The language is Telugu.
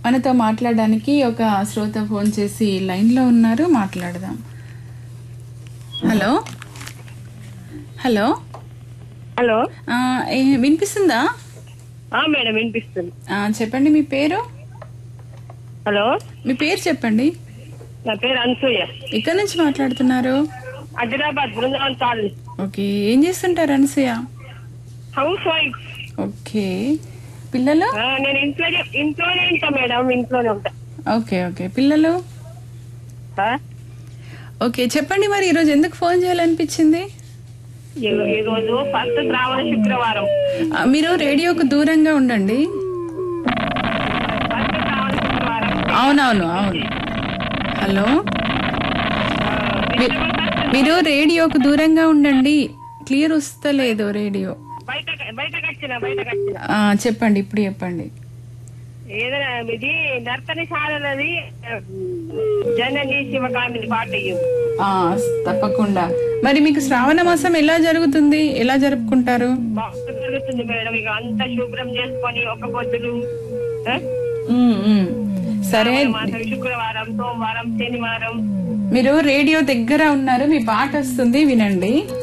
మనతో మాట్లాడడానికి ఒక శ్రోత ఫోన్ చేసి లైన్లో ఉన్నారు మాట్లాడదాం హలో హలో హలో ఆ, ఏ- వినిపిస్తుందా ఆ మేడం వినిపిస్తుంది ఆ, చెప్పండి మీ పేరు హలో మీ పేరు చెప్పండి నా పేరు అనసూయ ఎక్కడి నుంచి మాట్లాడుతున్నారు హైదరాబాద్ బృందావన్ కాలనీ ఓకే ఏం చేస్తుంటారు అనసూయ హౌస్ వైఫ్ ఓకే పిల్లలు ఆ, నేను ఇంట్లోనే ఇంట్లోనే ఉంటా మేడం ఇంట్లోనే ఉంటా ఓకే ఓకే పిల్లలు ఆ? ఓకే చెప్పండి మరి ఈరోజు ఎందుకు ఫోన్ చేయాలనిపించింది ఈ- ఈ రోజు ఫస్ట్ శ్రావణ శుక్రవారం ఆ, మీరు రేడియోకు దూరంగా ఉండండి ఫస్ట్ శ్రావణ శుక్రవారం అవునవును అవును హలో మీ- మీరు రేడియోకు దూరంగా ఉండండి క్లియర్ వస్తలేదు రేడియో బయట బయటకు వచ్చిన బయటకు వచ్చిన ఆ, చెప్పండి ఇప్పుడు చెప్పండి ఏదైనా ఇది నర్తనశాలది జనని శివకామిని పాట ఇయ్యు. ఆ, తప్పకుండా మరి మీకు శ్రావణ మాసం ఎలా జరుగుతుంది ఎలా జరుపుకుంటారు బాగా జరుగుతుంది మేడం ఇక అంతా శుభ్రం చేసుకొని ఒక పొద్దులు ఆ? ఉమ్, ఉమ్. సరే మాసం శుక్రవారం సోమవారం శనివారం మీరు రేడియో దగ్గర ఉన్నారు మీ పాట వస్తుంది వినండి